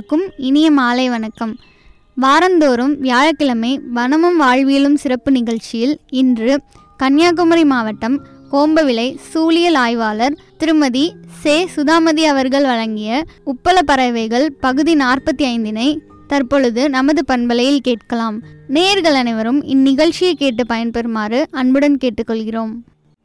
அனைவருக்கும் இனிய மாலை வணக்கம் வாரந்தோறும் வியாழக்கிழமை வனமும் வாழ்வியலும் சிறப்பு நிகழ்ச்சியில் இன்று கன்னியாகுமரி மாவட்டம் கோம்பவிளை சூழியல் ஆய்வாளர் திருமதி சே சுதாமதி அவர்கள் வழங்கிய உப்பள பறவைகள் பகுதி நாற்பத்தி ஐந்தினை தற்பொழுது நமது பண்பலையில் கேட்கலாம் நேயர்கள் அனைவரும் இந்நிகழ்ச்சியை கேட்டு பயன்பெறுமாறு அன்புடன் கேட்டுக்கொள்கிறோம்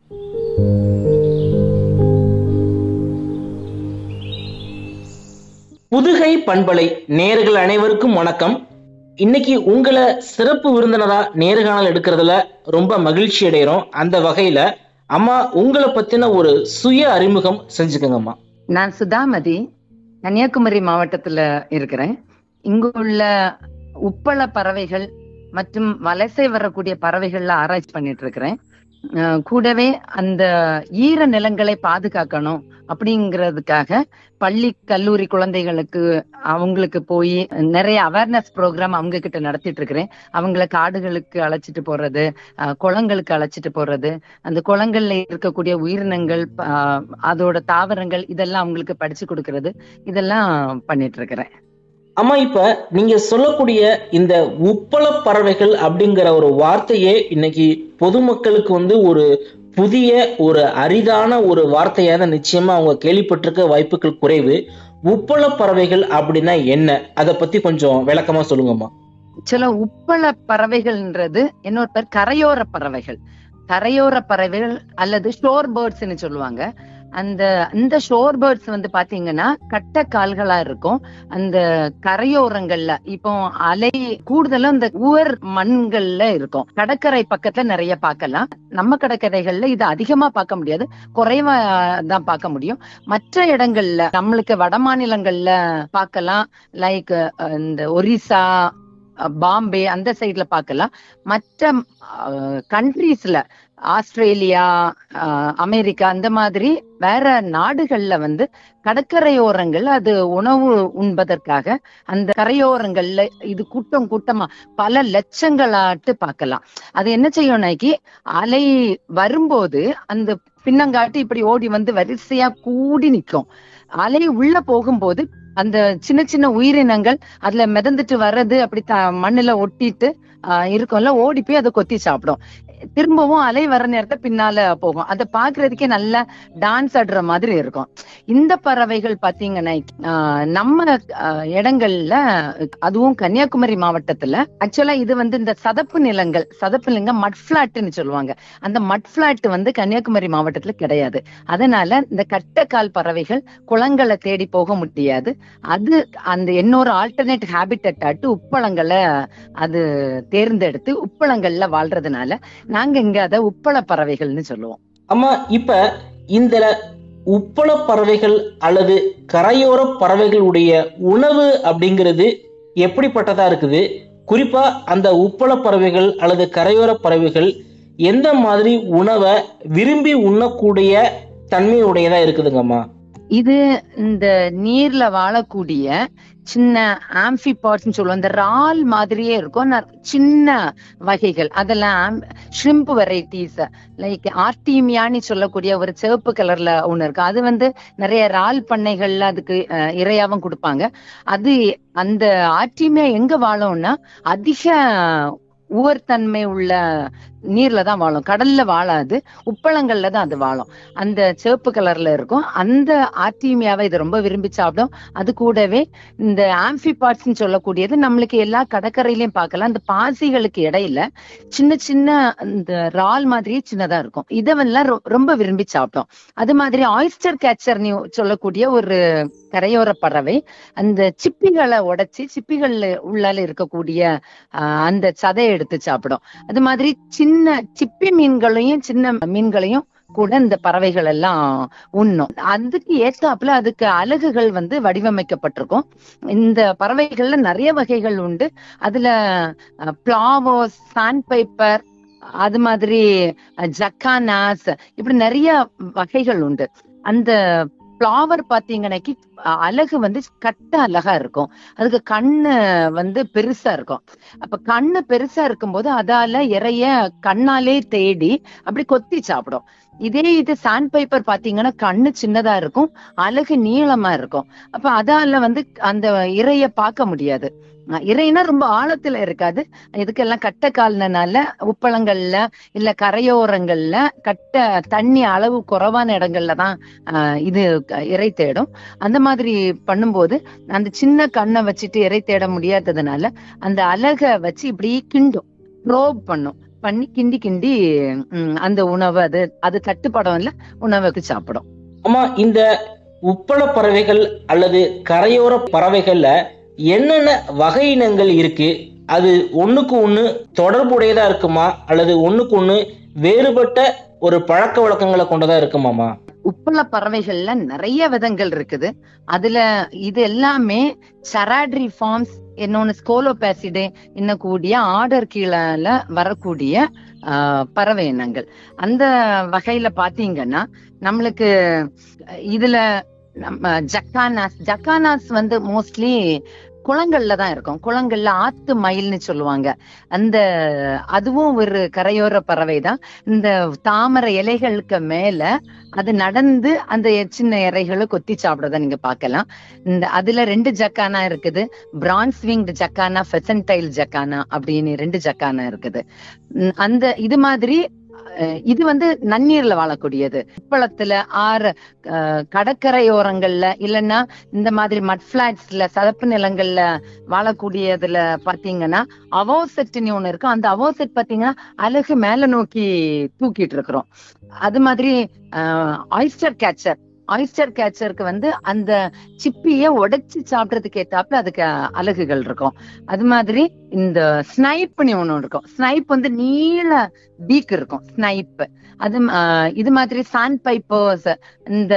புதுகை பண்பலை நேர்கள் அனைவருக்கும் வணக்கம் இன்னைக்கு உங்களை சிறப்பு விருந்தினரா நேர்காணல் எடுக்கிறதுல ரொம்ப மகிழ்ச்சி அடைகிறோம் அந்த வகையில அம்மா உங்களை பத்தின ஒரு சுய அறிமுகம் செஞ்சுக்கோங்கம்மா நான் சுதாமதி கன்னியாகுமரி மாவட்டத்துல இருக்கிறேன் இங்கு உள்ள உப்பள பறவைகள் மற்றும் வலசை வரக்கூடிய பறவைகள்ல ஆராய்ச்சி பண்ணிட்டு இருக்கிறேன் அஹ் கூடவே அந்த ஈர நிலங்களை பாதுகாக்கணும் அப்படிங்கிறதுக்காக பள்ளி கல்லூரி குழந்தைகளுக்கு அவங்களுக்கு போய் நிறைய அவேர்னஸ் ப்ரோக்ராம் அவங்க கிட்ட நடத்திட்டு இருக்கிறேன் அவங்கள காடுகளுக்கு அழைச்சிட்டு போறது அஹ் குளங்களுக்கு அழைச்சிட்டு போறது அந்த குளங்கள்ல இருக்கக்கூடிய உயிரினங்கள் அஹ் அதோட தாவரங்கள் இதெல்லாம் அவங்களுக்கு படிச்சு கொடுக்கறது இதெல்லாம் பண்ணிட்டு இருக்கிறேன் அம்மா இப்ப நீங்க சொல்லக்கூடிய இந்த உப்பள பறவைகள் அப்படிங்கிற ஒரு வார்த்தையே இன்னைக்கு பொதுமக்களுக்கு வந்து ஒரு புதிய ஒரு அரிதான ஒரு வார்த்தையா தான் நிச்சயமா அவங்க கேள்விப்பட்டிருக்க வாய்ப்புகள் குறைவு உப்பள பறவைகள் அப்படின்னா என்ன அதை பத்தி கொஞ்சம் விளக்கமா சொல்லுங்கம்மா சில உப்பள பறவைகள்ன்றது இன்னொரு பேர் கரையோர பறவைகள் கரையோர பறவைகள் அல்லது ஷோர் பேர்ட்ஸ்னு சொல்லுவாங்க அந்த இந்த ஷோர் பேர்ட்ஸ் வந்து பாத்தீங்கன்னா கட்ட கால்களா இருக்கும் அந்த கரையோரங்கள்ல இப்போ அலை கூடுதலா இந்த உவர் மண்கள்ல இருக்கும் கடற்கரை பக்கத்துல நிறைய பார்க்கலாம் நம்ம கடற்கரைகள்ல இது அதிகமா பார்க்க முடியாது குறைவா தான் பார்க்க முடியும் மற்ற இடங்கள்ல நம்மளுக்கு வட மாநிலங்கள்ல பார்க்கலாம் லைக் இந்த ஒரிசா பாம்பே அந்த சைட்ல பார்க்கலாம் மற்ற கண்ட்ரீஸ்ல ஆஸ்திரேலியா அமெரிக்கா அந்த மாதிரி வேற நாடுகள்ல வந்து கடற்கரையோரங்கள் அது உணவு உண்பதற்காக அந்த கரையோரங்கள்ல இது கூட்டம் கூட்டமா பல லட்சங்களாட்டு பார்க்கலாம் அது என்ன செய்யும் நாய்க்கு அலை வரும்போது அந்த பின்னங்காட்டி இப்படி ஓடி வந்து வரிசையா கூடி நிற்கும் அலை உள்ள போகும்போது அந்த சின்ன சின்ன உயிரினங்கள் அதுல மிதந்துட்டு வர்றது அப்படி த மண்ணுல ஒட்டிட்டு ஆஹ் இருக்கும்ல ஓடி போய் அதை கொத்தி சாப்பிடும் திரும்பவும் அலை வர நேரத்தை பின்னால போகும் அதை பாக்குறதுக்கே நல்லா டான்ஸ் ஆடுற மாதிரி இருக்கும் இந்த பறவைகள் பாத்தீங்கன்னா நம்ம இடங்கள்ல அதுவும் கன்னியாகுமரி மாவட்டத்துல ஆக்சுவலா இது வந்து இந்த சதப்பு நிலங்கள் சதப்பு நிலங்கள் மட் பிளாட்னு சொல்லுவாங்க அந்த மட் பிளாட் வந்து கன்னியாகுமரி மாவட்டத்துல கிடையாது அதனால இந்த கட்டக்கால் பறவைகள் குளங்களை தேடி போக முடியாது அது அந்த இன்னொரு ஆல்டர்னேட் ஹேபிட்டட் ஆட்டு உப்பளங்களை அது தேர்ந்தெடுத்து உப்பளங்கள்ல வாழ்றதுனால நாங்க இங்க அத உப்பள பறவைகள்னு சொல்லுவோம் அம்மா இப்ப இந்த உப்பள பறவைகள் அல்லது கரையோர பறவைகளுடைய உணவு அப்படிங்கிறது எப்படிப்பட்டதா இருக்குது குறிப்பா அந்த உப்பள பறவைகள் அல்லது கரையோர பறவைகள் எந்த மாதிரி உணவை விரும்பி உண்ணக்கூடிய தன்மையுடையதா இருக்குதுங்கம்மா இது இந்த நீர்ல வாழக்கூடிய சின்ன ஆம்பிபாட்ஸ் சொல்லுவோம் இந்த ரால் மாதிரியே இருக்கும் சின்ன வகைகள் அதெல்லாம் ஷ்ரிம்ப் வெரைட்டிஸ் லைக் ஆர்டீமியான்னு சொல்லக்கூடிய ஒரு சிவப்பு கலர்ல ஒண்ணு இருக்கு அது வந்து நிறைய ரால் பண்ணைகள்ல அதுக்கு இரையாவும் கொடுப்பாங்க அது அந்த ஆர்டீமியா எங்க வாழும்னா அதிக உவர்த்தன்மை உள்ள நீர்ல தான் வாழும் கடல்ல வாழாது உப்பளங்கள்ல தான் அது வாழும் அந்த சிவப்பு கலர்ல இருக்கும் அந்த ஆர்டீமியாவை இது ரொம்ப விரும்பி சாப்பிடும் அது கூடவே இந்த ஆம்பிபாட்ஸ்ன்னு சொல்லக்கூடியது நம்மளுக்கு எல்லா கடற்கரையிலயும் பார்க்கலாம் இந்த பாசிகளுக்கு இடையில சின்ன சின்ன இந்த ரால் மாதிரியே சின்னதா இருக்கும் இதெல்லாம் ரொம்ப விரும்பி சாப்பிடும் அது மாதிரி ஆயிஸ்டர் கேச்சர்னு சொல்லக்கூடிய ஒரு கரையோர பறவை அந்த சிப்பிகளை உடைச்சி சிப்பிகள்ல உள்ளால இருக்கக்கூடிய அந்த சதையை எடுத்து சாப்பிடும் அது மாதிரி சின்ன சிப்பி மீன்களையும் சின்ன மீன்களையும் கூட இந்த பறவைகள் எல்லாம் உண்ணும் அதுக்கு ஏத்தாப்புல அதுக்கு அலகுகள் வந்து வடிவமைக்கப்பட்டிருக்கும் இந்த பறவைகள்ல நிறைய வகைகள் உண்டு அதுல பிளாவோ சாண்ட் பைப்பர் அது மாதிரி ஜக்கானாஸ் இப்படி நிறைய வகைகள் உண்டு அந்த பிளாவர் பாத்தீங்கன்னாக்கி அஹ், அலகு வந்து கட்ட அழகா இருக்கும் அதுக்கு கண்ணு வந்து பெருசா இருக்கும் அப்ப கண்ணு பெருசா இருக்கும்போது அதால இறைய கண்ணாலே தேடி அப்படி கொத்தி சாப்பிடும் இதே இது சாண்ட் பைப்பர் பாத்தீங்கன்னா கண்ணு சின்னதா இருக்கும் அலகு நீளமா இருக்கும் அப்ப அதால வந்து அந்த இறைய பார்க்க முடியாது அஹ் இறைனா ரொம்ப ஆழத்துல இருக்காது இதுக்கெல்லாம் கட்ட கால்னால உப்பளங்கள்ல இல்ல கரையோரங்கள்ல கட்ட தண்ணி அளவு குறைவான இடங்கள்ல தான் ஆஹ் இது க- இறை தேடும் அந்த மாதிரி பண்ணும்போது அந்த சின்ன கண்ணை வச்சுட்டு இறை தேட முடியாததுனால அந்த அலகை வச்சு இப்படி கிண்டும் ரோப் பண்ணும் பண்ணி கிண்டி கிண்டி ம், அந்த உணவு அது அது தட்டுப்படம் இல்ல உணவுக்கு சாப்பிடும் ஆமா இந்த உப்பள பறவைகள் அல்லது கரையோர பறவைகள்ல என்னென்ன வகை இனங்கள் இருக்கு அது ஒண்ணுக்கு ஒண்ணு தொடர்புடையதா இருக்குமா அல்லது ஒண்ணுக்கு ஒண்ணு வேறுபட்ட ஒரு பழக்க வழக்கங்களை கொண்டதா இருக்குமாமா உப்பள பறவைகள்ல நிறைய விதங்கள் இருக்குது அதுல இது எல்லாமே சராட்ரி ஃபார்ம்ஸ் இன்னொன்னு ஸ்கோலோபாசிடே இன்னும் கூடிய ஆர்டர் கீழே வரக்கூடிய ஆஹ், பறவை இனங்கள் அந்த வகையில பாத்தீங்கன்னா நம்மளுக்கு அஹ், இதுல நம்ம ஜக்கானாஸ் ஜக்கானாஸ் வந்து மோஸ்ட்லி குளங்கள்ல தான் இருக்கும் குளங்கள்ல ஆத்து மயில்னு சொல்லுவாங்க அந்த அதுவும் ஒரு கரையோர பறவை தான் இந்த தாமரை இலைகளுக்கு மேல அது நடந்து அந்த சின்ன இறைகளை கொத்தி சாப்பிடுறத நீங்க பார்க்கலாம் இந்த அதுல ரெண்டு ஜக்கானா இருக்குது பிரான்ஸ் விங்டு ஜக்கானா ஃபெசன்டைல் ஜக்கானா அப்படின்னு ரெண்டு ஜக்கானா இருக்குது உம் அந்த இது மாதிரி அஹ், இது வந்து நன்னீர்ல வாழக்கூடியது உப்பளத்துல ஆறு அஹ், கடற்கரையோரங்கள்ல இல்லைன்னா இந்த மாதிரி மட் பிளாட்ஸ்ல சதப்பு நிலங்கள்ல வாழக்கூடியதுல பாத்தீங்கன்னா அவோசெட்னு ஒண்ணு இருக்கு அந்த அவோசெட் பாத்தீங்கன்னா அழகு மேல நோக்கி தூக்கிட்டு இருக்கிறோம் அது மாதிரி ஆயிஸ்டர் கேச்சர் ஆயிஸ்டர் கேச்சருக்கு வந்து அந்த சிப்பிய உடைச்சு சாப்பிடறதுக்கு ஏத்தாப்புல அதுக்கு அலகுகள் இருக்கும் அது மாதிரி இந்த ஸ்னைப்னு ஒண்ணு இருக்கும் ஸ்னைப் வந்து நீள பீக் இருக்கும் ஸ்னைப் அது ஆஹ், இது மாதிரி சாண்ட் பைப்பர்ஸ் இந்த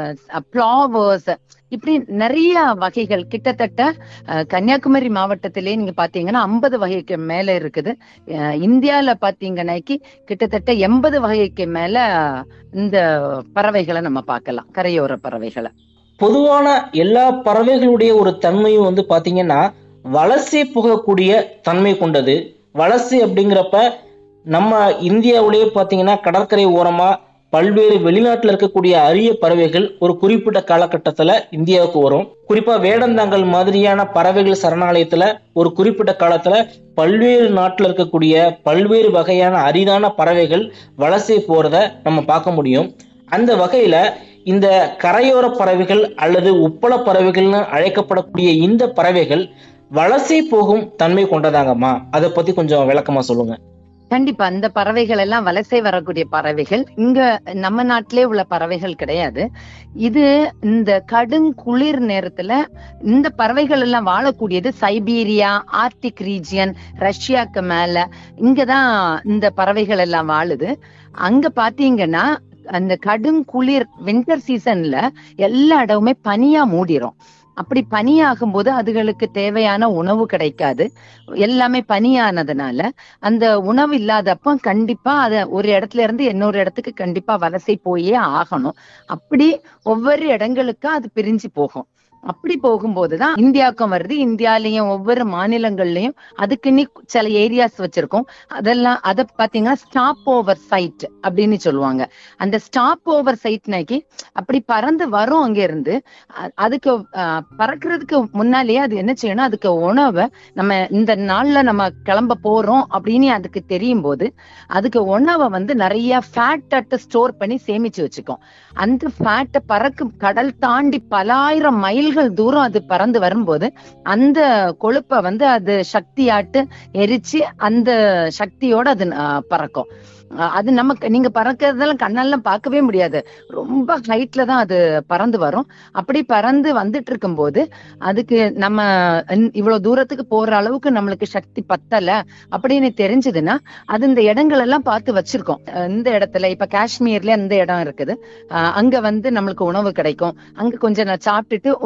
பிளாவர்ஸ் இப்படி நிறைய வகைகள் கிட்டத்தட்ட அஹ், கன்னியாகுமரி மாவட்டத்திலே நீங்க பாத்தீங்கன்னா ஐம்பது வகைக்கு மேல இருக்குது அஹ், இந்தியால பாத்தீங்கன்னாக்கி கிட்டத்தட்ட எண்பது வகைக்கு மேல இந்த பறவைகளை நம்ம பார்க்கலாம் கரையோர பறவைகளை பொதுவான எல்லா பறவைகளுடைய ஒரு தன்மையும் வந்து பாத்தீங்கன்னா வலசை போகக்கூடிய தன்மை கொண்டது வலசை அப்படிங்கிறப்ப நம்ம இந்தியாவிலேயே பாத்தீங்கன்னா கடற்கரை ஓரமா பல்வேறு வெளிநாட்டுல இருக்கக்கூடிய அரிய பறவைகள் ஒரு குறிப்பிட்ட காலகட்டத்துல இந்தியாவுக்கு வரும் குறிப்பா வேடந்தாங்கல் மாதிரியான பறவைகள் சரணாலயத்துல ஒரு குறிப்பிட்ட காலத்துல பல்வேறு நாட்டுல இருக்கக்கூடிய பல்வேறு வகையான அரிதான பறவைகள் வலசை போறத நம்ம பார்க்க முடியும் அந்த வகையில இந்த கரையோர பறவைகள் அல்லது உப்பள பறவைகள்னு அழைக்கப்படக்கூடிய இந்த பறவைகள் வலசை போகும் தன்மை கொண்டதாங்கம்மா அதை பத்தி கொஞ்சம் விளக்கமா சொல்லுங்க கண்டிப்பா அந்த பறவைகள் எல்லாம் வலசை வரக்கூடிய பறவைகள் இங்க நம்ம நாட்டிலே உள்ள பறவைகள் கிடையாது இது இந்த கடுங்குளிர் நேரத்துல இந்த பறவைகள் எல்லாம் வாழக்கூடியது சைபீரியா ஆர்டிக் ரீஜியன் ரஷ்யாக்கு மேல இங்கதான் இந்த பறவைகள் எல்லாம் வாழுது அங்க பாத்தீங்கன்னா அந்த கடுங்குளிர் வின்டர் சீசன்ல எல்லா இடமுமே பனியா மூடிரும் அப்படி பனியாகும் போது அதுகளுக்கு தேவையான உணவு கிடைக்காது எல்லாமே பனியானதுனால அந்த உணவு இல்லாதப்ப கண்டிப்பா அத ஒரு இடத்துல இருந்து இன்னொரு இடத்துக்கு கண்டிப்பா வலசை போயே ஆகணும் அப்படி ஒவ்வொரு இடங்களுக்கா அது பிரிஞ்சு போகும் அப்படி போகும்போதுதான் இந்தியாவுக்கும் வருது இந்தியாலயும் ஒவ்வொரு மாநிலங்கள்லயும் அதுக்குன்னு சில ஏரியாஸ் வச்சிருக்கோம் அதெல்லாம் அத பாத்தீங்கன்னா ஸ்டாப் ஓவர் சைட் அப்படின்னு சொல்லுவாங்க அந்த ஸ்டாப் ஓவர் சைட்னாக்கி அப்படி பறந்து வரும் அங்க இருந்து அ- அதுக்கு அஹ், பறக்கிறதுக்கு முன்னாலேயே அது என்ன செய்யணும் அதுக்கு உணவை நம்ம இந்த நாள்ல நம்ம கிளம்ப போறோம் அப்படின்னு அதுக்கு தெரியும் போது அதுக்கு உணவை வந்து நிறைய ஃபேட் அட்டு ஸ்டோர் பண்ணி சேமிச்சு வச்சுக்கும் அந்த ஃபேட்டை பறக்கும் கடல் தாண்டி பலாயிரம் மைல்கள் தூரம் அது பறந்து வரும்போது அந்த கொழுப்பை வந்து அது சக்தியாட்டு எரிச்சு அந்த சக்தியோட அது அஹ், பறக்கும் அஹ், அது நமக்கு நீங்க பறக்கிறதெல்லாம் கண்ணெல்லாம் பார்க்கவே முடியாது ரொம்ப ஹைட்ல தான் அது பறந்து வரும் அப்படி பறந்து வந்துட்டு இருக்கும்போது அதுக்கு நம்ம இந்- இவ்வளவு தூரத்துக்கு போற அளவுக்கு நம்மளுக்கு சக்தி பத்தல அப்படின்னு தெரிஞ்சதுன்னா அது இந்த இடங்கள் எல்லாம் பார்த்து வச்சிருக்கோம் அஹ் இந்த இடத்துல இப்ப காஷ்மீர்ல இந்த இடம் இருக்குது அஹ் அங்க வந்து நம்மளுக்கு உணவு கிடைக்கும் அங்க கொஞ்சம் நான் சாப்பிட்டுட்டு ஒரு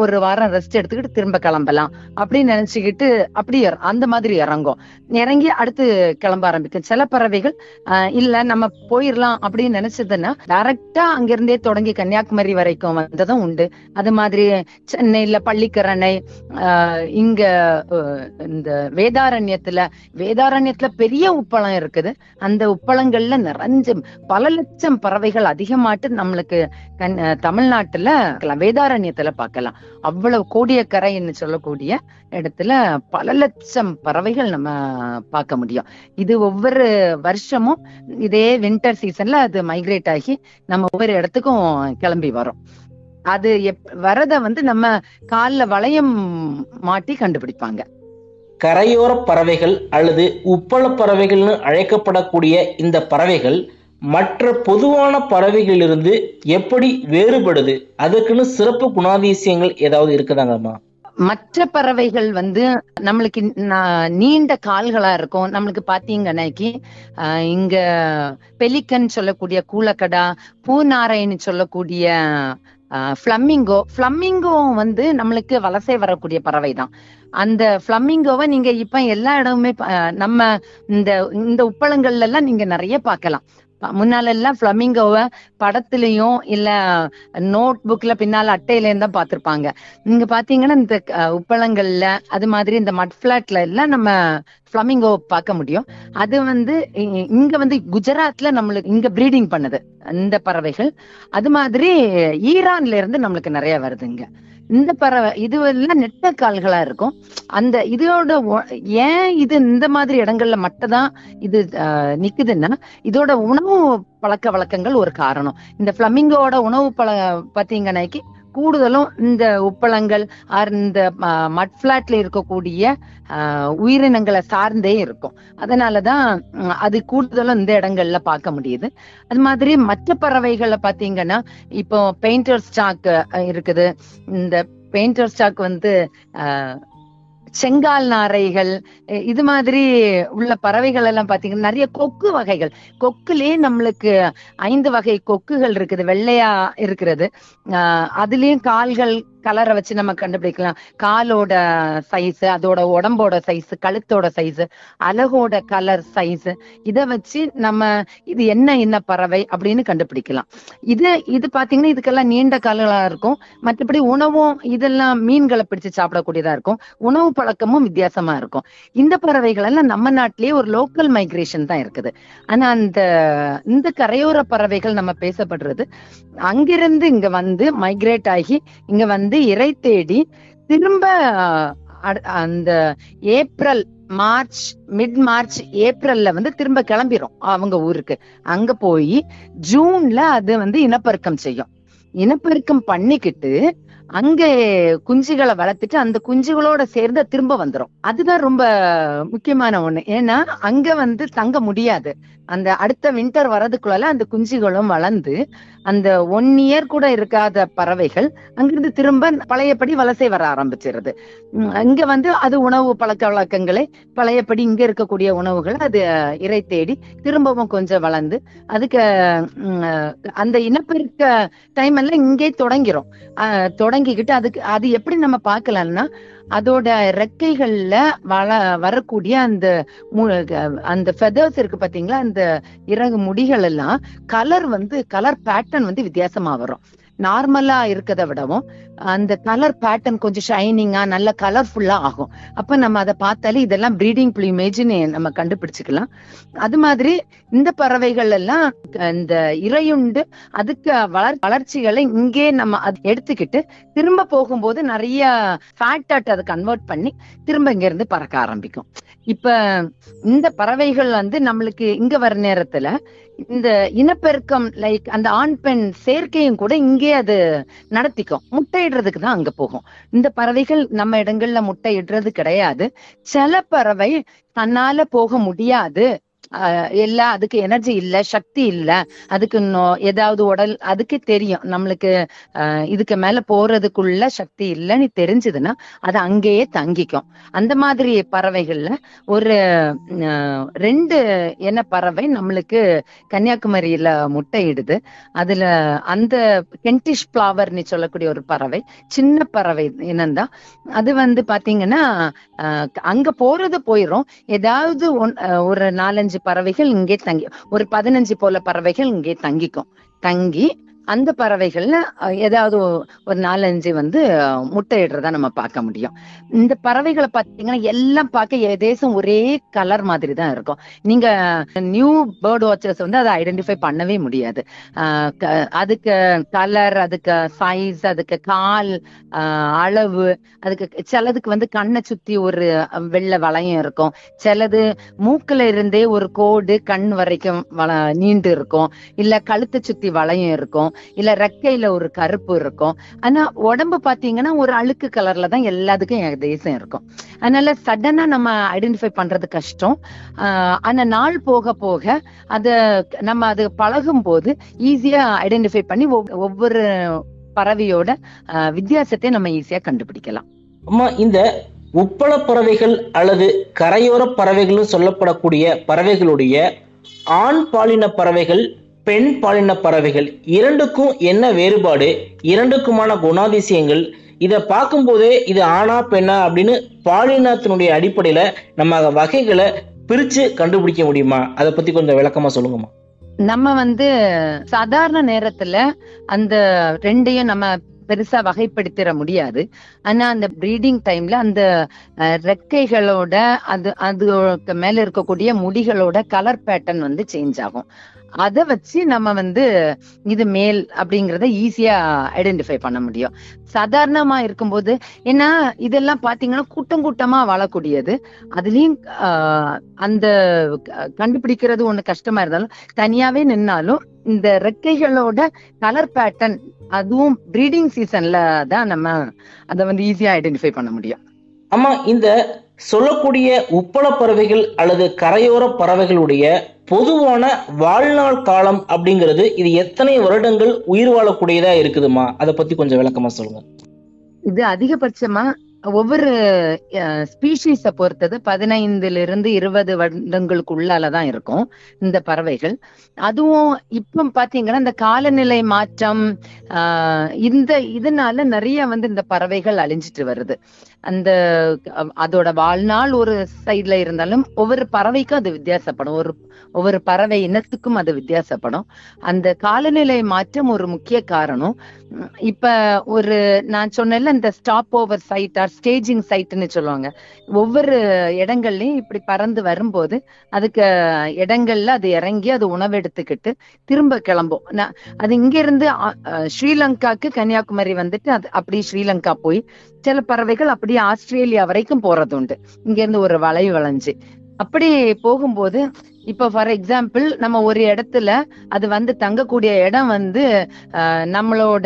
ஒரு வாரம் ரெஸ்ட் எடுத்துக்கிட்டு திரும்ப கிளம்பலாம் அப்படின்னு நினைச்சுக்கிட்டு அப்படி இற- அந்த மாதிரி இறங்கும் இறங்கி அடுத்து கிளம்ப ஆரம்பிக்கும் சில பறவைகள் ஆஹ் இல்ல நம்ம போயிடலாம் அப்படின்னு நினைச்சதுன்னா டைரக்டா அங்கிருந்தே தொடங்கி கன்னியாகுமரி வரைக்கும் வந்ததும் உண்டு அது மாதிரி சென்னையில பள்ளிக்கரணை ஆஹ் இங்க அஹ், இந்த வேதாரண்யத்துல வேதாரண்யத்துல பெரிய உப்பளம் இருக்குது அந்த உப்பளங்கள்ல நிறைஞ்சு பல லட்சம் பறவைகள் அதிகமாட்டு நம்மளுக்கு கண் அஹ், தமிழ்நாட்டுல பார்க்கலாம். வேதாரண்யத்துல பார்க்கலாம் அவ்வளவு கோடியக்கரைன்னு சொல்லக்கூடிய இடத்துல பல லட்சம் பறவைகள் நம்ம பார்க்க முடியும் இது ஒவ்வொரு வருஷமும் இதே வின்டர் சீசன்ல அது மைக்ரேட் ஆகி நம்ம ஒவ்வொரு இடத்துக்கும் கிளம்பி வரும் அது எப் வரத வந்து நம்ம கால்ல வளையம் மாட்டி கண்டுபிடிப்பாங்க கரையோர பறவைகள் அல்லது உப்பள பறவைகள்னு அழைக்கப்படக்கூடிய இந்த பறவைகள் மற்ற பொதுவான பறவைகளிலிருந்து எப்படி வேறுபடுது அதுக்குன்னு சிறப்பு குணாதிசயங்கள் ஏதாவது இருக்குதாங்கம்மா மற்ற பறவைகள் வந்து நம்மளுக்கு நா- நீண்ட கால்களா இருக்கும் நம்மளுக்கு பாத்தீங்கன்னாக்கி ஆஹ் இங்க பெலிக்கன் சொல்லக்கூடிய கூலக்கடா பூநாரைன்னு சொல்லக்கூடிய ஃப்ளமிங்கோ ஃப்ளமிங்கோ வந்து நம்மளுக்கு வலசை வரக்கூடிய பறவை தான் அந்த ஃப்ளமிங்கோவை நீங்க இப்ப எல்லா இடமுமே பா- ஆஹ் நம்ம இந்த இந்த உப்பளங்கள்ல எல்லாம் நீங்க நிறைய பார்க்கலாம் ப- முன்னால எல்லாம் ஃப்ளமிங்கோவை படத்துலயும் இல்ல நோட் புக்ல பின்னால அட்டையில தான் பார்த்திருப்பாங்க நீங்க பாத்தீங்கன்னா இந்த அஹ், உப்பளங்கள்ல அது மாதிரி இந்த மட் பிளாட்ல எல்லாம் நம்ம ஃபிளமிங்கோ பார்க்க முடியும் அது வந்து இ- இங்க வந்து குஜராத்ல நம்மளுக்கு இங்க ப்ரீடிங் பண்ணுது இந்த பறவைகள் அது மாதிரி ஈரான்ல இருந்து நம்மளுக்கு நிறைய வருதுங்க இந்த பறவை இது எல்லாம் நெட்ட கால்களா இருக்கும் அந்த இதோட ஒ- ஏன் இது இந்த மாதிரி இடங்கள்ல மட்டும் தான் இது அஹ், நிக்குதுன்னா இதோட உணவு பழக்க வழக்கங்கள் ஒரு காரணம் இந்த பிளமிங்கோட உணவு பழ பாத்தீங்கன்னாக்கி கூடுதலும் இந்த உப்பளங்கள் ஆர் இந்த மட் பிளாட்ல இருக்கக்கூடிய ஆஹ், உயிரினங்களை சார்ந்தே இருக்கும் அதனாலதான் உம், அது கூடுதலும் இந்த இடங்கள்ல பார்க்க முடியுது அது மாதிரி மற்ற பறவைகளை பாத்தீங்கன்னா இப்போ பெயிண்டர் ஸ்டாக் இருக்குது இந்த பெயிண்டர் ஸ்டாக் வந்து ஆஹ், செங்கால் நாரைகள் அஹ் இது மாதிரி உள்ள பறவைகள் எல்லாம் பாத்தீங்கன்னா நிறைய கொக்கு வகைகள் கொக்குலயே நம்மளுக்கு ஐந்து வகை கொக்குகள் இருக்குது வெள்ளையா இருக்கிறது ஆஹ் அதுலயும் கால்கள் கலரை வச்சு நம்ம கண்டுபிடிக்கலாம் காலோட சைஸ் அதோட உடம்போட சைஸ் கழுத்தோட சைஸ் அலகோட கலர் சைஸ் இத வச்சு நம்ம இது என்ன என்ன பறவை அப்படின்னு கண்டுபிடிக்கலாம் இது இது பாத்தீங்கன்னா இதுக்கெல்லாம் நீண்ட கால்களா இருக்கும் மற்றபடி உணவும் இதெல்லாம் மீன்களை பிடிச்சு சாப்பிடக்கூடியதா இருக்கும் உணவு பழக்கமும் வித்தியாசமா இருக்கும் இந்த பறவைகள் எல்லாம் நம்ம நாட்டிலேயே ஒரு லோக்கல் மைக்ரேஷன் தான் இருக்குது ஆனா அந்த இந்த கரையோர பறவைகள் நம்ம பேசப்படுறது அங்கிருந்து இங்க வந்து மைக்ரேட் ஆகி இங்க வந்து இறை தேடி திரும்ப அடு- அந்த ஏப்ரல் மார்ச் மிட் மார்ச் ஏப்ரல்ல வந்து திரும்ப கிளம்பிரும் அவங்க ஊருக்கு அங்க போய் ஜூன்ல அது வந்து இனப்பெருக்கம் செய்யும் இனப்பெருக்கம் பண்ணிக்கிட்டு அங்க குஞ்சுகளை வளர்த்துட்டு அந்த குஞ்சுகளோட சேர்ந்து திரும்ப வந்துரும் அதுதான் ரொம்ப முக்கியமான ஒண்ணு ஏன்னா அங்க வந்து தங்க முடியாது அந்த அடுத்த வின்டர் வரதுக்குள்ள அந்த குஞ்சுகளும் வளர்ந்து அந்த ஒன் இயர் கூட இருக்காத பறவைகள் அங்கிருந்து திரும்ப பழையபடி வலசை வர ஆரம்பிச்சிருது உம் இங்க வந்து அது உணவு பழக்க வழக்கங்களை பழையபடி இங்க இருக்கக்கூடிய உணவுகளை அது அஹ், இரை தேடி திரும்பவும் கொஞ்சம் வளர்ந்து அதுக்கு உம், அஹ், அந்த இனப்பெருக்க டைம் எல்லாம் இங்கே தொடங்கிரும் அஹ், தொடங்கிக்கிட்டு அதுக்கு அது எப்படி நம்ம பார்க்கலாம்னா அதோட ரெக்கைகள்ல வள வரக்கூடிய அந்த மு- அஹ், அந்த ஃபெதர்ஸ் இருக்கு பாத்தீங்களா அந்த இறகு முடிகள் எல்லாம் கலர் வந்து கலர் பேட்டர்ன் வந்து வித்தியாசமா வரும் நார்மலா இருக்கதை விடவும் அந்த கலர் பேட்டர்ன் கொஞ்சம் ஷைனிங்கா நல்ல கலர்ஃபுல்லா ஆகும் அப்ப நம்ம அதை பார்த்தாலே இதெல்லாம் ப்ரீடிங் பிளிமேஜ்னு நம்ம கண்டுபிடிச்சுக்கலாம் அது மாதிரி இந்த பறவைகள் எல்லாம் இந்த இரையுண்டு அதுக்கு வளர் வளர்ச்சிகளை இங்கே நம்ம அது எடுத்துக்கிட்டு திரும்ப போகும்போது நிறைய ஃபேட் ஆட் அதை கன்வெர்ட் பண்ணி திரும்ப இங்க இருந்து பறக்க ஆரம்பிக்கும் இப்ப இந்த பறவைகள் வந்து நம்மளுக்கு இங்க வர நேரத்துல இந்த இனப்பெருக்கம் லைக் அந்த ஆண் பெண் சேர்க்கையும் கூட இங்கே அது நடத்திக்கும் முட்டையிடுறதுக்கு தான் அங்க போகும் இந்த பறவைகள் நம்ம இடங்கள்ல முட்டையிடுறது கிடையாது சில பறவை தன்னால போக முடியாது ஆஹ் எல்லாம் அதுக்கு எனர்ஜி இல்ல சக்தி இல்ல அதுக்கு இன்னும் ஏதாவது உடல் அதுக்கு தெரியும் நம்மளுக்கு ஆஹ் இதுக்கு மேல போறதுக்குள்ள சக்தி இல்லைன்னு தெரிஞ்சதுன்னா அது அங்கேயே தங்கிக்கும் அந்த மாதிரி பறவைகள்ல ஒரு ஆஹ் ரெண்டு என்ன பறவை நம்மளுக்கு கன்னியாகுமரியில முட்டையிடுது அதுல அந்த கென்டிஷ் பிளவர்னு சொல்லக்கூடிய ஒரு பறவை சின்ன பறவை இனம்தான் அது வந்து பாத்தீங்கன்னா ஆஹ் அங்க போறது போயிரும் ஏதாவது ஒன்- ஆஹ் ஒரு நாலஞ்சு பறவைகள் இங்கே தங்கி ஒரு பதினஞ்சு போல பறவைகள் இங்கே தங்கிக்கும் தங்கி அந்த பறவைகள்ல அஹ், ஏதாவது ஒ- ஒரு நாலஞ்சு வந்து அஹ், முட்டையிடுறதா நம்ம பார்க்க முடியும் இந்த பறவைகளை பார்த்தீங்கன்னா எல்லாம் பார்க்க ஏதேசம் ஒரே கலர் மாதிரி தான் இருக்கும் நீங்க நியூ பேர்ட் வாட்சர்ஸ் வந்து அதை ஐடென்டிஃபை பண்ணவே முடியாது ஆஹ் க- அதுக்கு கலர் அதுக்கு சைஸ் அதுக்கு கால் ஆஹ் அளவு அதுக்கு சிலதுக்கு வந்து கண்ணை சுத்தி ஒரு அஹ், வெள்ளை வளையம் இருக்கும் சிலது மூக்குல இருந்தே ஒரு கோடு கண் வரைக்கும் வள நீண்டு இருக்கும் இல்ல கழுத்தை சுத்தி வளையம் இருக்கும் இல்ல ரெக்கையில ஒரு கருப்பு இருக்கும் ஆனா உடம்பு பாத்தீங்கன்னா ஒரு அழுக்கு கலர்ல தான் எல்லாத்துக்கும் தேசம் இருக்கும் அதனால சடனா நம்ம ஐடென்டிஃபை பண்றது கஷ்டம் ஆஹ் ஆனா நாள் போக போக அத நம்ம அது பழகும் போது ஈஸியா ஐடென்டிஃபை பண்ணி ஒவ்- ஒவ்வொரு பறவையோட ஆஹ் வித்தியாசத்தை நம்ம ஈஸியா கண்டுபிடிக்கலாம் அம்மா இந்த உப்பள பறவைகள் அல்லது கரையோர பறவைகள்னு சொல்லப்படக்கூடிய பறவைகளுடைய ஆண் பாலின பறவைகள் பெண் பாலின பறவைகள் இரண்டுக்கும் என்ன வேறுபாடு இரண்டுக்குமான குணாதிசயங்கள் இதை பார்க்கும்போதே இது ஆணா பெண்ணா அப்படின்னு பாலினத்தினுடைய அடிப்படையில நம்ம வகைகளை பிரிச்சு கண்டுபிடிக்க முடியுமா அதை பத்தி கொஞ்சம் விளக்கமா சொல்லுங்கம்மா நம்ம வந்து சாதாரண நேரத்துல அந்த ரெண்டையும் நம்ம பெருசா வகைப்படுத்திட முடியாது ஆனா அந்த ப்ரீடிங் டைம்ல அந்த அஹ், ரெக்கைகளோட அது அதுக்கு மேல இருக்கக்கூடிய முடிகளோட கலர் பேட்டர்ன் வந்து சேஞ்ச் ஆகும் அத வச்சு நம்ம வந்து இது மேல் அப்படிங்கறத ஈஸியா ஐடென்டிஃபை பண்ண முடியும் சாதாரணமா இருக்கும்போது ஏன்னா இதெல்லாம் பாத்தீங்கன்னா கூட்டம் கூட்டமா வாழக்கூடியது அதுலயும் ஆஹ், அந்த க- கண்டுபிடிக்கிறது ஒண்ணு கஷ்டமா இருந்தாலும் தனியாவே நின்னாலும் இந்த ரெக்கைகளோட கலர் பேட்டர்ன் அதுவும் ப்ரீடிங் சீசன்ல தான் நம்ம அதை வந்து ஈஸியா ஐடென்டிஃபை பண்ண முடியும் அம்மா இந்த சொல்லக்கூடிய உப்பள பறவைகள் அல்லது கரையோர பறவைகளுடைய பொதுவான வாழ்நாள் காலம் அப்படிங்கிறது இது எத்தனை வருடங்கள் உயிர் வாழக்கூடியதா இருக்குதுமா அதை பத்தி கொஞ்சம் விளக்கமா சொல்லுங்க இது அதிகபட்சமா ஒவ்வொரு ஸ்பீஷீஸ பொறுத்தது பதினைந்துல இருந்து இருபது வருடங்களுக்குள்ளாலதான் இருக்கும் இந்த பறவைகள் அதுவும் இப்ப பாத்தீங்கன்னா இந்த காலநிலை மாற்றம் ஆஹ் இந்த இதனால நிறைய வந்து இந்த பறவைகள் அழிஞ்சிட்டு வருது அந்த அஹ், அதோட வாழ்நாள் ஒரு சைட்ல இருந்தாலும் ஒவ்வொரு பறவைக்கும் அது வித்தியாசப்படும் ஒரு ஒவ்வொரு பறவை இனத்துக்கும் அது வித்தியாசப்படும் அந்த காலநிலை மாற்றம் ஒரு முக்கிய காரணம் உம் இப்ப ஒரு நான் சொன்னேன்ல இந்த stop over site or staging சைட்னு சொல்லுவாங்க ஒவ்வொரு இடங்கள்லயும் இப்படி பறந்து வரும்போது அதுக்கு இடங்கள்ல அது இறங்கி அது உணவு எடுத்துக்கிட்டு திரும்ப கிளம்பும் நான் அது இங்க இருந்து அ, அ, ஸ்ரீலங்காக்கு கன்னியாகுமரி வந்துட்டு அது அப்படி ஸ்ரீலங்கா போய் சில பறவைகள் அப்படியே ஆஸ்திரேலியா வரைக்கும் போறது உண்டு இங்க இருந்து ஒரு வளை வளைஞ்சு அப்படி போகும்போது இப்ப ஃபார் எக்ஸாம்பிள் நம்ம ஒரு இடத்துல அது வந்து தங்கக்கூடிய இடம் வந்து அஹ், நம்மளோட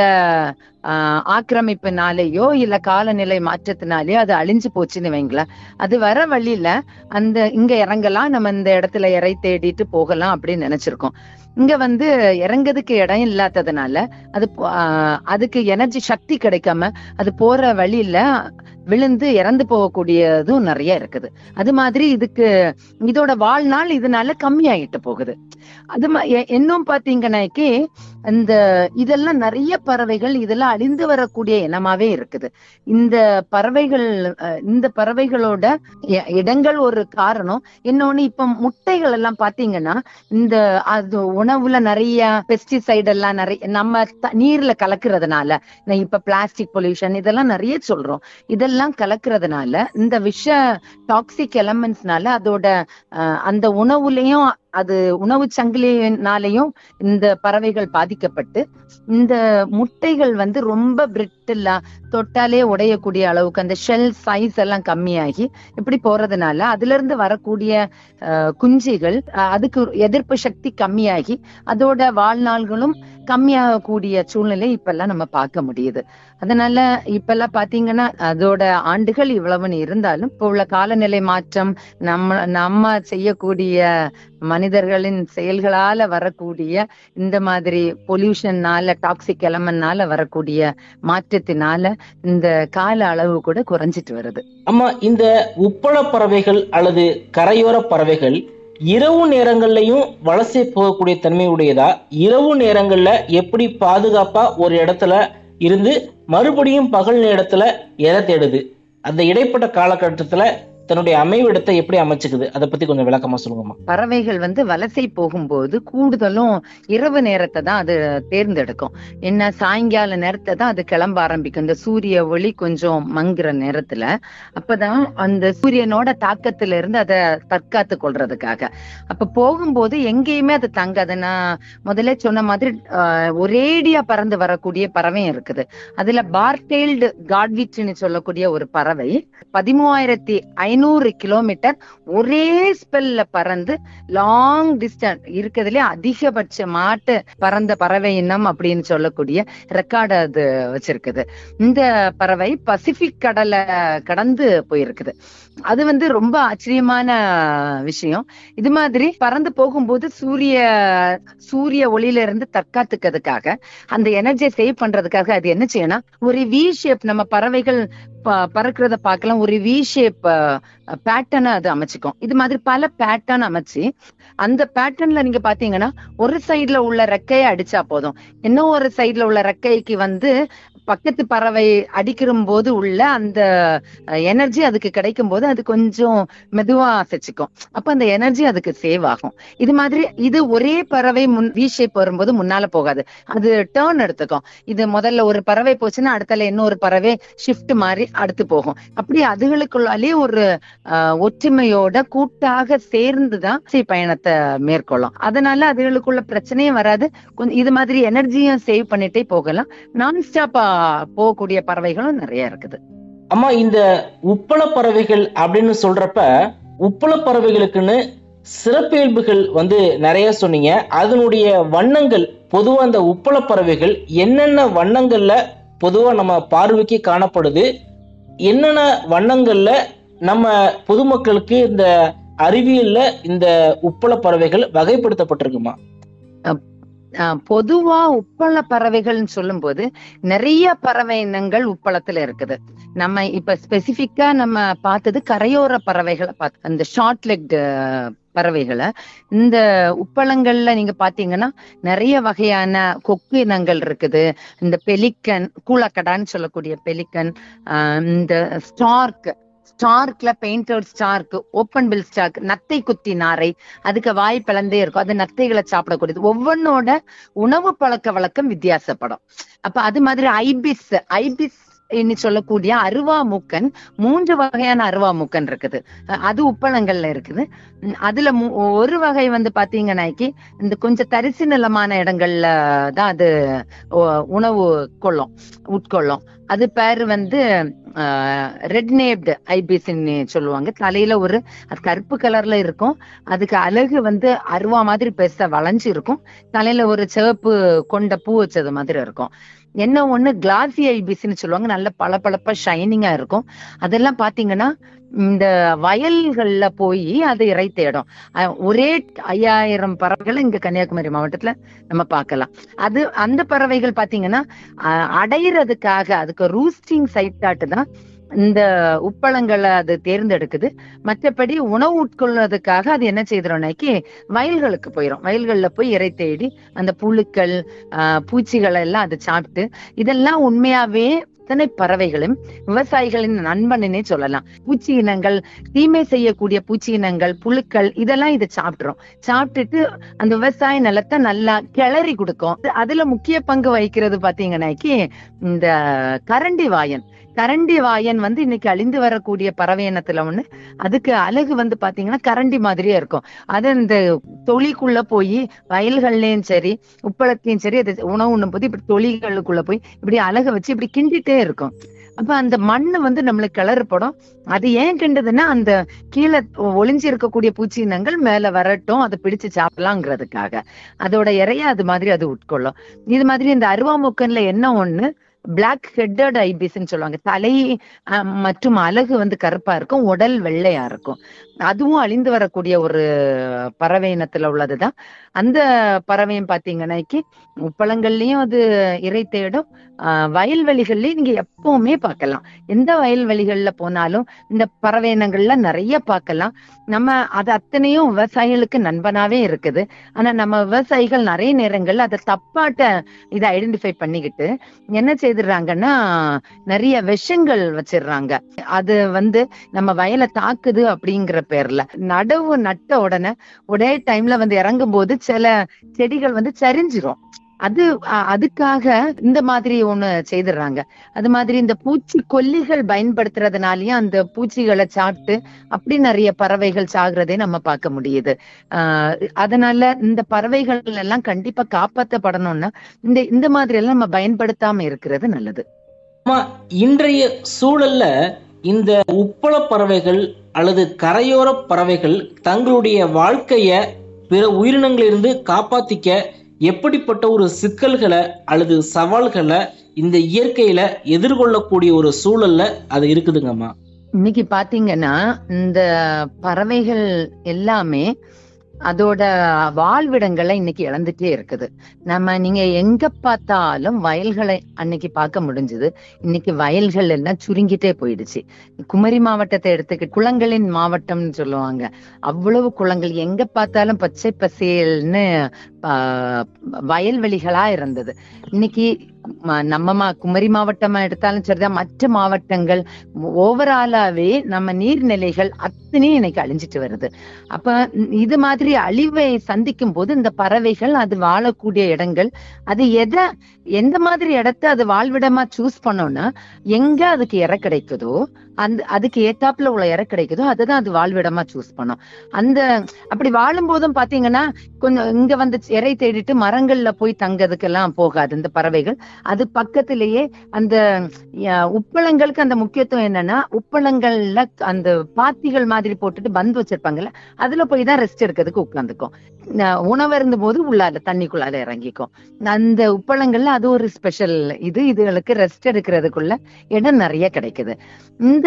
ஆஹ் ஆக்கிரமிப்புனாலேயோ இல்ல காலநிலை மாற்றத்தினாலேயோ அது அழிஞ்சு போச்சுன்னு வைங்களேன் அது வர வழியில அந்த இங்க இறங்கலாம் நம்ம இந்த இடத்துல இறை தேடிட்டு போகலாம் அப்படின்னு நினைச்சிருக்கோம் இங்க வந்து இறங்குறதுக்கு இடம் இல்லாததுனால அது போ- ஆஹ் அதுக்கு எனர்ஜி சக்தி கிடைக்காம அது போற வழியில விழுந்து இறந்து போகக்கூடியதும் நிறைய இருக்குது அது மாதிரி இதுக்கு இதோட வாழ்நாள் இதனால கம்மியாயிட்டு போகுது அது ம- எ- இன்னும் பாத்தீங்கன்னாக்கி இந்த இதெல்லாம் நிறைய பறவைகள் இதெல்லாம் அழிந்து வரக்கூடிய இனமாவே இருக்குது இந்த பறவைகள் அஹ், இந்த பறவைகளோட இ- இடங்கள் ஒரு காரணம் இன்னொன்னு இப்ப முட்டைகள் எல்லாம் பாத்தீங்கன்னா இந்த அது உணவுல நிறைய பெஸ்டிசைட் எல்லாம் நிறைய நம்ம த- நீர்ல கலக்குறதுனால நான் இப்ப பிளாஸ்டிக் பொல்யூஷன் இதெல்லாம் நிறைய சொல்றோம் இதெல்லாம் கலக்குறதுனால இந்த விஷ டாக்ஸிக் எலமெண்ட்ஸ்னால அதோட அஹ், அந்த உணவுலயும் அது உணவு சங்கிலினாலையும் இந்த பறவைகள் பாதிக்கப்பட்டு இந்த முட்டைகள் வந்து ரொம்ப பிரிட்டில்லா தொட்டாலே உடையக்கூடிய அளவுக்கு அந்த ஷெல் சைஸ் எல்லாம் கம்மியாகி இப்படி போறதுனால அதுல இருந்து வரக்கூடிய அஹ், குஞ்சுகள் அஹ், அதுக்கு எதிர்ப்பு சக்தி கம்மியாகி அதோட வாழ்நாள்களும் கம்மியாகக்கூடிய சூழ்நிலை இப்பெல்லாம் நம்ம பார்க்க முடியுது அதனால இப்பெல்லாம் பாத்தீங்கன்னா அதோட ஆண்டுகள் இவ்வளவுன்னு இருந்தாலும் இப்போ உள்ள காலநிலை மாற்றம் நம்ம நம்ம செய்யக்கூடிய மனிதர்களின் செயல்களால வரக்கூடிய இந்த மாதிரி பொல்யூஷன்னால டாக்ஸிக் எலமெண்ட்னால வரக்கூடிய மாற்றத்தினால இந்த கால அளவு கூட குறைஞ்சிட்டு வருது ஆமா இந்த உப்பள பறவைகள் அல்லது கரையோர பறவைகள் இரவு நேரங்கள்லயும் வலசை போகக்கூடிய தன்மை உடையதா இரவு நேரங்கள்ல எப்படி பாதுகாப்பா ஒரு இடத்துல இருந்து மறுபடியும் பகல் நேரத்துல எதை தேடுது அந்த இடைப்பட்ட காலகட்டத்துல தன்னுடைய அமைவிடத்தை எப்படி அமைச்சுக்குது அதை பத்தி கொஞ்சம் விளக்கமா சொல்லுங்கம்மா பறவைகள் வந்து வலசை போகும்போது கூடுதலும் இரவு நேரத்தை தான் அது தேர்ந்தெடுக்கும் என்ன சாயங்கால நேரத்தை தான் அது கிளம்ப ஆரம்பிக்கும் இந்த சூரிய ஒளி கொஞ்சம் மங்குற நேரத்துல அப்பதான் அந்த சூரியனோட தாக்கத்துல இருந்து அதை தற்காத்து கொள்றதுக்காக அப்ப போகும்போது எங்கேயுமே அது தங்காது நான் முதல்ல சொன்ன மாதிரி ஆஹ், ஒரேடியா பறந்து வரக்கூடிய பறவையும் இருக்குது அதுல பார்டெயில்டு காட்விட்னு சொல்லக்கூடிய ஒரு பறவை பதிமூவாயிரத்தி ஐநூறு கிலோமீட்டர் ஒரே ஸ்பெல்ல பறந்து லாங் டிஸ்டன்ஸ் இருக்கிறதுலே அதிகபட்ச மாட்டு பறந்த பறவை இனம் அப்படின்னு சொல்லக்கூடிய ரெக்கார்டு அது வச்சிருக்குது இந்த பறவை பசிபிக் கடலை கடந்து போயிருக்குது அது வந்து ரொம்ப ஆச்சரியமான விஷயம் இது மாதிரி பறந்து போகும்போது சூரிய சூரிய ஒளியில இருந்து தற்காத்துக்கிறதுக்காக அந்த எனர்ஜியை சேவ் பண்றதுக்காக அது என்ன செய்யணும் ஒரு வி ஷேப் நம்ம பறவைகள் ப- பறக்கிறத பார்க்கலாம் ஒரு வி ஷேப் பேட்டர்னை அது அமைச்சுக்கும் இது மாதிரி பல பேட்டர்ன் அமைச்சு அந்த பேட்டர்ன்ல நீங்க பாத்தீங்கன்னா ஒரு சைடுல உள்ள ரெக்கையை அடிச்சா போதும் இன்னும் ஒரு சைடுல உள்ள ரெக்கைக்கு வந்து பக்கத்து பறவை அடிக்கிற போது உள்ள அந்த எனர்ஜி அதுக்கு கிடைக்கும் போது அது கொஞ்சம் மெதுவா அசைச்சுக்கும் அப்ப அந்த எனர்ஜி அதுக்கு சேவ் ஆகும் இது மாதிரி இது ஒரே பறவை முன் வி ஷேப் வரும்போது முன்னால போகாது அது டேர்ன் எடுத்துக்கும் இது முதல்ல ஒரு பறவை போச்சுன்னா அடுத்தல இன்னொரு பறவை ஷிஃப்ட் மாதிரி அடுத்து போகும் அப்படி அதுகளுக்குள்ளாலே ஒரு ஆஹ், ஒற்றுமையோட கூட்டாக சேர்ந்துதான் இசை பயணத்தை மேற்கொள்ளும் அதனால அதுகளுக்குள்ள பிரச்சனையும் வராது கொஞ்சம் இது மாதிரி எனர்ஜியும் சேவ் பண்ணிட்டே போகலாம் நான் ஸ்டாப்பா போகக்கூடிய பறவைகளும் நிறைய இருக்குது அம்மா இந்த உப்பள பறவைகள் அப்படின்னு சொல்றப்ப உப்பள பறவைகளுக்குன்னு சிறப்பியல்புகள் வந்து நிறைய சொன்னீங்க அதனுடைய வண்ணங்கள் பொதுவா அந்த உப்பள பறவைகள் என்னென்ன வண்ணங்கள்ல பொதுவா நம்ம பார்வைக்கு காணப்படுது என்னென்ன வண்ணங்கள்ல நம்ம பொதுமக்களுக்கு இந்த அறிவியல்ல இந்த உப்பள பறவைகள் வகைப்படுத்தப்பட்டிருக்குமா ஆஹ் பொதுவா உப்பள பறவைகள்னு சொல்லும்போது நிறைய பறவை இனங்கள் உப்பளத்துல இருக்குது நம்ம இப்ப ஸ்பெசிபிக்கா நம்ம பார்த்தது கரையோர பறவைகளை பார்த்து அந்த ஷார்ட் லெக்டு பறவைகளை இந்த உப்பளங்கள்ல நீங்க பாத்தீங்கன்னா நிறைய வகையான கொக்கு இனங்கள் இருக்குது இந்த பெலிக்கன் கூலக்கடான்னு சொல்லக்கூடிய பெலிக்கன் ஆஹ் இந்த ஸ்டார்க் ஸ்டார்க்ல painted stork open bill stork நத்தை குத்தி நாரை அதுக்கு வாய் பிளந்தே இருக்கும் அது நத்தைகளை சாப்பிடக்கூடியது ஒவ்வொன்னோட உணவு பழக்க வழக்கம் வித்தியாசப்படும் அப்ப அது மாதிரி ஐபிஸ் ஐபிஸ் இனி சொல்லக்கூடிய அருவா மூக்கன் மூன்று வகையான அருவா மூக்கன் இருக்குது அஹ் அது உப்பளங்கள்ல இருக்குது உம் அதுல மு- ஒரு வகை வந்து பாத்தீங்கன்னாக்கி இந்த கொஞ்சம் தரிசு நிலமான இடங்கள்ல தான் அது உ- உணவு கொள்ளும் உட்கொள்ளும் அது பேரு வந்து ரெட் நேப்டு ஐபிஸ்ன்னு சொல்லுவாங்க தலையில ஒரு அது கருப்பு கலர்ல இருக்கும் அதுக்கு அழகு வந்து அருவா மாதிரி பெருசா வளைஞ்சு இருக்கும் தலையில ஒரு சிவப்பு கொண்ட பூ வச்சது மாதிரி இருக்கும் என்ன ஒண்ணு கிளாசி ஐபிஸ்ன்னு சொல்லுவாங்க நல்ல பளபளப்பா ஷைனிங்கா இருக்கும் அதெல்லாம் பாத்தீங்கன்னா இந்த வயல்கள்ல போய் அது இறை தேடும் அஹ் ஒரே ஐயாயிரம் பறவைகள் இங்க கன்னியாகுமரி மாவட்டத்துல நம்ம பார்க்கலாம் அது அந்த பறவைகள் பாத்தீங்கன்னா அஹ் அடையிறதுக்காக அதுக்கு ரூஸ்டிங் சைட்டாட்டு தான் இந்த உப்பளங்களை அது தேர்ந்தெடுக்குது மற்றபடி உணவு உட்கொள்வதற்காக அது என்ன செய்திரும்னாக்கி வயல்களுக்கு போயிடும் வயல்கள்ல போய் இறை தேடி அந்த புழுக்கள் ஆஹ் பூச்சிகளை எல்லாம் அது சாப்பிட்டு இதெல்லாம் உண்மையாவே இத்தனை பறவைகளும் விவசாயிகளின் நண்பனே சொல்லலாம் பூச்சி இனங்கள் தீமை செய்யக்கூடிய பூச்சி இனங்கள் புழுக்கள் இதெல்லாம் இது சாப்பிட்டுரும் சாப்பிட்டுட்டு அந்த விவசாய நிலத்தை நல்லா கிளறி கொடுக்கும் அதுல முக்கிய பங்கு வகிக்கிறது பாத்தீங்கன்னாக்கி இந்த கரண்டி வாயன் கரண்டி வாயன் வந்து இன்னைக்கு அழிந்து வரக்கூடிய பறவை இனத்துல ஒண்ணு அதுக்கு அழகு வந்து பாத்தீங்கன்னா கரண்டி மாதிரியே இருக்கும் அது இந்த தொழிக்குள்ள போய் வயல்கள்லயும் சரி உப்பளத்தையும் சரி அது உணவு உண்ணும் போது இப்படி தொழில்களுக்குள்ள போய் இப்படி அழக வச்சு இப்படி கிண்டிட்டே இருக்கும் அப்ப அந்த மண்ணு வந்து நம்மளுக்கு கிளறுப்படும் அது ஏன் கிண்டுதுன்னா அந்த கீழே ஒளிஞ்சு இருக்கக்கூடிய பூச்சி இனங்கள் மேல வரட்டும் அதை பிடிச்சு சாப்பிடலாங்கிறதுக்காக அதோட இறைய அது மாதிரி அது உட்கொள்ளும் இது மாதிரி இந்த அருவாமுக்கன்ல என்ன ஒண்ணு பிளாக் ஹெட்டட் ஐபிஸ்ன்னு சொல்லுவாங்க தலை அஹ், மற்றும் அலகு வந்து கருப்பா இருக்கும் உடல் வெள்ளையா இருக்கும் அதுவும் அழிந்து வரக்கூடிய ஒரு பறவை இனத்துல உள்ளதுதான் அந்த பறவையும் பாத்தீங்கன்னாக்கி உப்பளங்கள்லயும் அது இறை தேடும் ஆஹ் வயல்வெளிகள்லயும் நீங்க எப்பவுமே பார்க்கலாம் எந்த வயல்வெளிகள்ல போனாலும் இந்த பறவை இனங்கள்ல நிறைய பார்க்கலாம் நம்ம அது அத்தனையும் விவசாயிகளுக்கு நண்பனாவே இருக்குது ஆனா நம்ம விவசாயிகள் நிறைய நேரங்கள்ல அதை தப்பாட்ட இதை ஐடென்டிஃபை பண்ணிக்கிட்டு என்ன செய்துடுறாங்கன்னா நிறைய விஷங்கள் வச்சிடுறாங்க அது வந்து நம்ம வயலை தாக்குது அப்படிங்கிற பேர்ல நடவு நட்ட உடனே ஒரே டைம்ல வந்து இறங்கும் போது சில செடிகள் வந்து சரிஞ்சிரும் அது அ- அதுக்காக இந்த மாதிரி ஒண்ணு செய்துடுறாங்க அது மாதிரி இந்த பூச்சி கொல்லிகள் பயன்படுத்துறதுனாலயும் அந்த பூச்சிகளை சாப்பிட்டு அப்படி நிறைய பறவைகள் சாகுறதே நம்ம பார்க்க முடியுது ஆஹ் அதனால இந்த பறவைகள் எல்லாம் கண்டிப்பா காப்பாற்றப்படணும்னா இந்த இந்த மாதிரி எல்லாம் நம்ம பயன்படுத்தாம இருக்கிறது நல்லது அம்மா இன்றைய சூழல்ல இந்த உப்பள பறவைகள் அல்லது கரையோர பறவைகள் தங்களுடைய வாழ்க்கைய பிற உயிரினங்களிலிருந்து காப்பாத்திக்க எப்படிப்பட்ட ஒரு சிக்கல்களை அல்லது சவால்களை இந்த இயற்கையில எதிர்கொள்ளக்கூடிய ஒரு சூழல்ல அது இருக்குதுங்கம்மா இன்னைக்கு பாத்தீங்கன்னா இந்த பறவைகள் எல்லாமே அதோட வாழ்விடங்களை இன்னைக்கு இழந்துட்டே இருக்குது நம்ம நீங்க எங்க பார்த்தாலும் வயல்களை அன்னைக்கு பார்க்க முடிஞ்சது இன்னைக்கு வயல்கள் எல்லாம் சுருங்கிட்டே போயிடுச்சு குமரி மாவட்டத்தை எடுத்துக்கிட்டு குளங்களின் மாவட்டம்னு சொல்லுவாங்க அவ்வளவு குளங்கள் எங்க பார்த்தாலும் பச்சை பசேல்னு ஆஹ், வயல்வெளிகளா இருந்தது இன்னைக்கு ம- நம்ம மா- குமரி மாவட்டமா எடுத்தாலும் சரிதான் மற்ற மாவட்டங்கள் ஓவராலாவே நம்ம நீர்நிலைகள் அத்தனையும் இன்னைக்கு அழிஞ்சிட்டு வருது அப்ப ம், இது மாதிரி அழிவை சந்திக்கும் போது இந்த பறவைகள் அது வாழக்கூடிய இடங்கள் அது எதை எந்த மாதிரி இடத்த அது வாழ்விடமா சூஸ் பண்ணோம்னா எங்க அதுக்கு இற கிடைக்குதோ அந்த அதுக்கு ஏத்தாப்புல உள்ள இற கிடைக்குதோ அதுதான் அது வாழ்விடமா சூஸ் பண்ணும் அந்த அப்படி வாழும் போதும் பாத்தீங்கன்னா கொஞ்சம் இங்க வந்து இறை தேடிட்டு மரங்கள்ல போய் தங்கறதுக்கெல்லாம் போகாது இந்த பறவைகள் அது பக்கத்திலேயே அந்த அஹ், உப்பளங்களுக்கு அந்த முக்கியத்துவம் என்னன்னா உப்பளங்கள்ல அந்த பாத்திகள் மாதிரி போட்டுட்டு பந்து வச்சிருப்பாங்கல்ல அதுல போய் தான் ரெஸ்ட் எடுக்கிறதுக்கு உட்காந்துக்கும் உணவு இருந்தும் போது உள்ளால தண்ணிக்குள்ளால இறங்கிக்கும் அந்த உப்பளங்கள்ல அது ஒரு ஸ்பெஷல் இது இதுகளுக்கு ரெஸ்ட் எடுக்கிறதுக்குள்ள இடம் நிறைய கிடைக்குது இந்த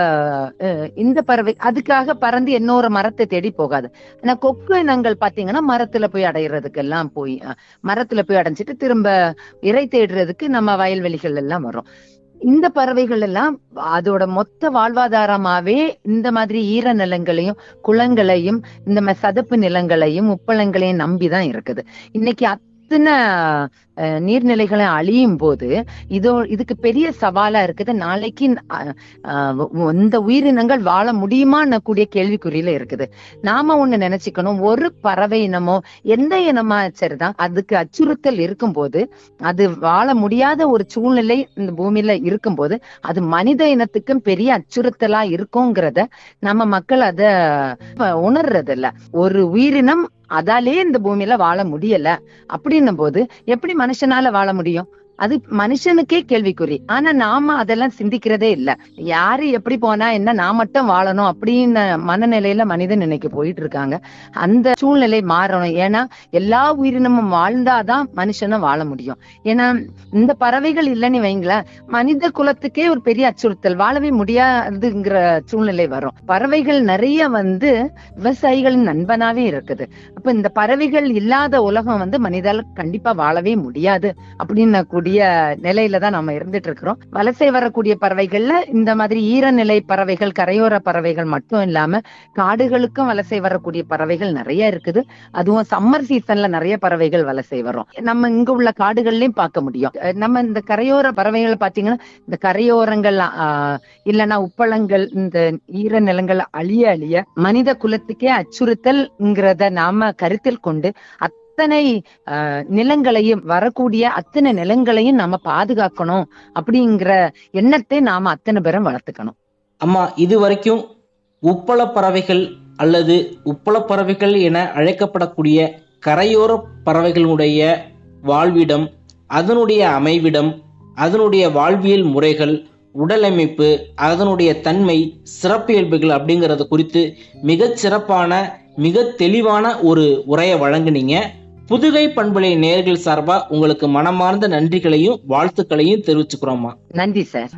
அஹ், இந்த பறவை அதுக்காக பறந்து இன்னொரு மரத்தை தேடி போகாது ஆனா கொக்கு இனங்கள் பாத்தீங்கன்னா மரத்துல போய் அடையிறதுக்கு எல்லாம் போய் அஹ், மரத்துல போய் அடைஞ்சிட்டு திரும்ப இறை தேடுறதுக்கு நம்ம வயல்வெளிகள் எல்லாம் வரும் இந்த பறவைகள் எல்லாம் அதோட மொத்த வாழ்வாதாரமாவே இந்த மாதிரி ஈர நிலங்களையும் குளங்களையும் இந்த மாதிரி சதுப்பு நிலங்களையும் உப்பளங்களையும் நம்பிதான் இருக்குது இன்னைக்கு அத்தனை அஹ், நீர்நிலைகளை அழியும் போது இதோ இதுக்கு பெரிய சவாலா இருக்குது நாளைக்கு அஹ், அஹ், இந்த உயிரினங்கள் வாழ முடியுமான்னு கூடிய கேள்விக்குறியில இருக்குது நாம ஒண்ணு நினைச்சுக்கணும் ஒரு பறவை இனமோ எந்த இனமா சரிதான் அதுக்கு அச்சுறுத்தல் இருக்கும்போது அது வாழ முடியாத ஒரு சூழ்நிலை இந்த பூமியில இருக்கும்போது அது மனித இனத்துக்கும் பெரிய அச்சுறுத்தலா இருக்குங்கிறத நம்ம மக்கள் அத உணர்றது இல்ல ஒரு உயிரினம் அதாலே இந்த பூமியில வாழ முடியல அப்படின்னும் போது எப்படி மனுஷனால வாழ முடியும் அது மனுஷனுக்கே கேள்விக்குறி ஆனா நாம அதெல்லாம் சிந்திக்கிறதே இல்ல யாரு எப்படி போனா என்ன நான் மட்டும் வாழணும் அப்படின்னு மனநிலையில மனிதன் இன்னைக்கு போயிட்டு இருக்காங்க அந்த சூழ்நிலை மாறணும் ஏன்னா எல்லா உயிரினமும் வாழ்ந்தாதான் மனுஷனும் வாழ முடியும் ஏன்னா இந்த பறவைகள் இல்லைன்னு வைங்களேன் மனித குலத்துக்கே ஒரு பெரிய அச்சுறுத்தல் வாழவே முடியாதுங்கிற சூழ்நிலை வரும் பறவைகள் நிறைய வந்து விவசாயிகளின் நண்பனாவே இருக்குது அப்ப இந்த பறவைகள் இல்லாத உலகம் வந்து மனிதால கண்டிப்பா வாழவே முடியாது அப்படின்னு கூடிய நிலையில தான் நம்ம இருந்துட்டு இருக்கிறோம் வலசை வரக்கூடிய பறவைகள்ல இந்த மாதிரி ஈரநிலை பறவைகள் கரையோர பறவைகள் மட்டும் இல்லாம காடுகளுக்கும் வலசை வரக்கூடிய பறவைகள் நிறைய இருக்குது அதுவும் சம்மர் சீசன்ல நிறைய பறவைகள் வலசை வரும் நம்ம இங்க உள்ள காடுகள்லயும் பார்க்க முடியும் அஹ் நம்ம இந்த கரையோர பறவைகள் பாத்தீங்கன்னா இந்த கரையோரங்கள் ஆஹ் இல்லைன்னா உப்பளங்கள் இந்த ஈர நிலங்கள் அழிய அழிய மனித குலத்துக்கே அச்சுறுத்தல்ங்கிறத நாம கருத்தில் கொண்டு அத்தனை ஆஹ் நிலங்களையும் வரக்கூடிய அத்தனை நிலங்களையும் நாம பாதுகாக்கணும் அப்படிங்கிற எண்ணத்தை நாம அத்தனை பேரும் வளர்த்துக்கணும் அம்மா இது வரைக்கும் உப்பள பறவைகள் அல்லது உப்பள பறவைகள் என அழைக்கப்படக்கூடிய கரையோர பறவைகளுடைய வாழ்விடம் அதனுடைய அமைவிடம் அதனுடைய வாழ்வியல் முறைகள் உடலமைப்பு அதனுடைய தன்மை சிறப்பியல்புகள் அப்படிங்கறது குறித்து மிகச் சிறப்பான மிக தெளிவான ஒரு உரையை வழங்குனீங்க புதுகை பண்பலை நேர்கள் சார்பா உங்களுக்கு மனமார்ந்த நன்றிகளையும் வாழ்த்துக்களையும் தெரிவிச்சுக்கிறோமா நன்றி சார்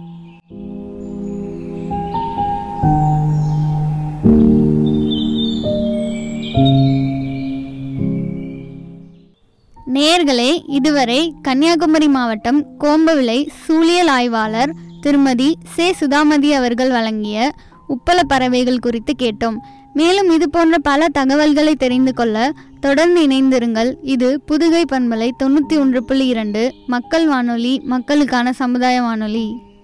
நேயர்களே இதுவரை கன்னியாகுமரி மாவட்டம் கோம்பவிளை சூழியல் ஆய்வாளர் திருமதி சே சுதாமதி அவர்கள் வழங்கிய உப்பள பறவைகள் குறித்து கேட்டோம் மேலும் இது போன்ற பல தகவல்களை தெரிந்து கொள்ள தொடர்ந்து இணைந்திருங்கள் இது புதுகை பண்பலை தொண்ணூற்றி ஒன்று புள்ளி இரண்டு மக்கள் வானொலி மக்களுக்கான சமுதாய வானொலி